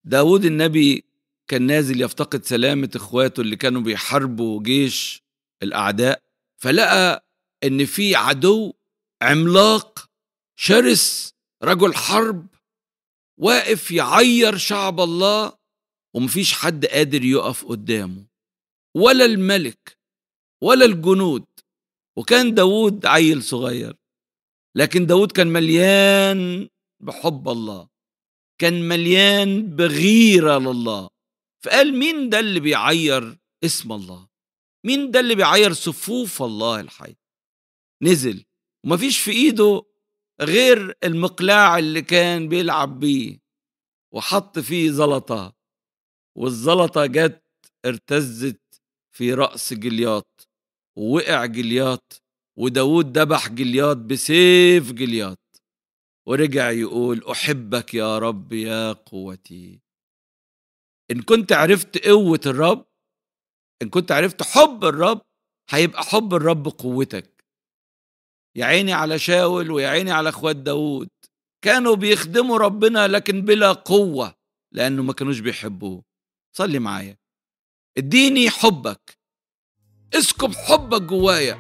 داود النبي كان نازل يفتقد سلامة إخواته اللي كانوا بيحاربوا جيش الأعداء فلقى إن في عدو عملاق شرس رجل حرب واقف يعير شعب الله ومفيش حد قادر يقف قدامه ولا الملك ولا الجنود وكان داود عيل صغير لكن داود كان مليان بحب الله كان مليان بغيرة لله فقال مين ده اللي بيعير اسم الله مين ده اللي بيعير صفوف الله الحي نزل ومفيش في ايده غير المقلاع اللي كان بيلعب بيه وحط فيه زلطة والزلطة جت ارتزت في رأس جلياط ووقع جلياط وداود ذبح جلياط بسيف جلياط ورجع يقول أحبك يا رب يا قوتي إن كنت عرفت قوة الرب إن كنت عرفت حب الرب هيبقى حب الرب قوتك يا عيني على شاول ويا عيني على اخوات داود كانوا بيخدموا ربنا لكن بلا قوة لأنه ما كانوش بيحبوه صلي معايا اديني حبك اسكب حبك جوايا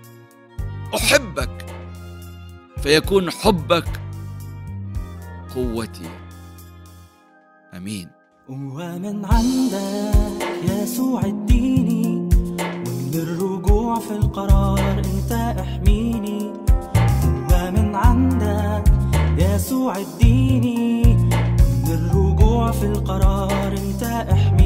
أحبك فيكون حبك قوتي امين قوة من عندك يسوع اديني ومن الرجوع في القرار انت احميني قوة من عندك يسوع اديني ومن الرجوع في القرار انت احميني